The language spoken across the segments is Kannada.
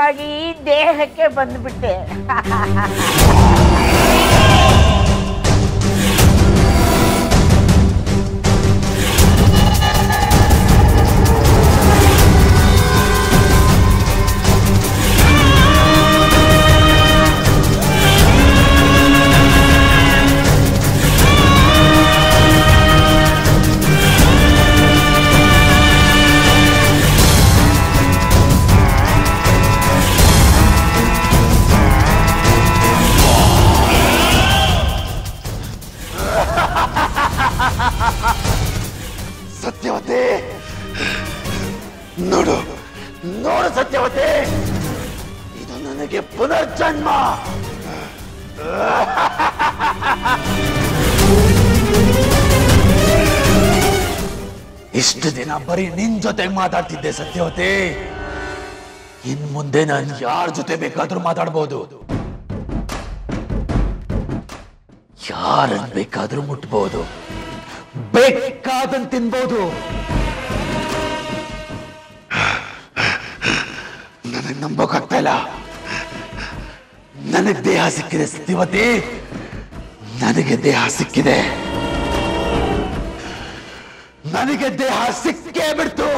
ಸಲುವಾಗಿ ಈ ದೇಹಕ್ಕೆ ಬಂದ್ಬಿಟ್ಟೆ ಸತ್ಯವತೆ ನೋಡು ನೋಡು ಸತ್ಯವತೆ ಇದು ನನಗೆ ಪುನರ್ಜನ್ಮ ಇಷ್ಟು ದಿನ ಬರೀ ನಿನ್ ಜೊತೆಗೆ ಮಾತಾಡ್ತಿದ್ದೆ ಸತ್ಯವತೆ ಇನ್ ಮುಂದೆ ನಾನು ಯಾರ ಜೊತೆ ಬೇಕಾದ್ರೂ ಮಾತಾಡ್ಬೋದು ಯಾರನ್ನ ಬೇಕಾದ್ರೂ ಮುಟ್ಬೋದು ಬೇಕಾದಂತ ತಿನ್ಬೋದು ನನಗೆ ನಂಬೋಕಾಗ್ತಾ ಇಲ್ಲ ನನಗೆ ದೇಹ ಸಿಕ್ಕಿದೆ ಸತ್ಯವತಿ ನನಗೆ ದೇಹ ಸಿಕ್ಕಿದೆ ನನಗೆ ದೇಹ ಸಿಕ್ಕೇ ಬಿಡ್ತು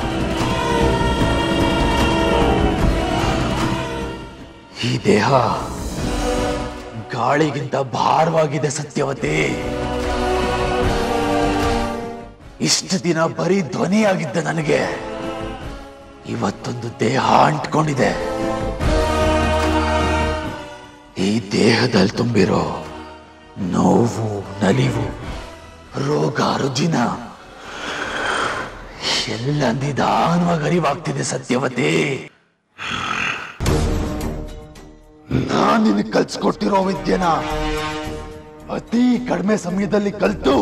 ಈ ದೇಹ ಗಾಳಿಗಿಂತ ಭಾರವಾಗಿದೆ ಸತ್ಯವತಿ ಇಷ್ಟು ದಿನ ಬರೀ ಧ್ವನಿಯಾಗಿದ್ದ ನನಗೆ ಇವತ್ತೊಂದು ದೇಹ ಅಂಟ್ಕೊಂಡಿದೆ ಈ ದೇಹದಲ್ಲಿ ತುಂಬಿರೋ ನೋವು ನಲಿವು ರೋಗ ರುಜಿನ ಎಲ್ಲ ನಿಧಾನವಾಗಿ ಅರಿವಾಗ್ತಿದೆ ಸತ್ಯವತಿ ನಾನ್ ನಿನಗೆ ಕಲ್ಸ್ಕೊಟ್ಟಿರೋ ವಿದ್ಯೆನ ಅತಿ ಕಡಿಮೆ ಸಮಯದಲ್ಲಿ ಕಲ್ತು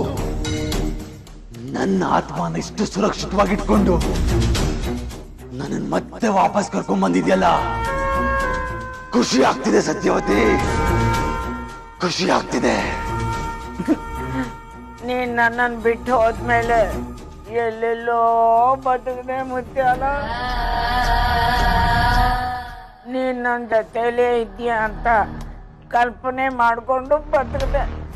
ನನ್ನ ಆತ್ಮನ ಇಷ್ಟು ಸುರಕ್ಷಿತವಾಗಿಟ್ಕೊಂಡು ನನ್ನ ಮತ್ತೆ ವಾಪಸ್ ಕರ್ಕೊಂಡ್ ಬಂದಿದ್ಯಲ್ಲ ಖುಷಿ ಆಗ್ತಿದೆ ಸತ್ಯವತಿ ಖುಷಿ ಆಗ್ತಿದೆ ನೀನ್ ನನ್ನನ್ನು ಬಿಟ್ಟು ಹೋದ್ಮೇಲೆ ಎಲ್ಲೆಲ್ಲೋ ಬದುಕದೆ ಮುತ್ಯಾಲ ನೀನ್ ನನ್ನ ಜೊತೆಲೇ ಇದೆಯಾ ಅಂತ ಕಲ್ಪನೆ ಮಾಡಿಕೊಂಡು ಬದುಕದೆ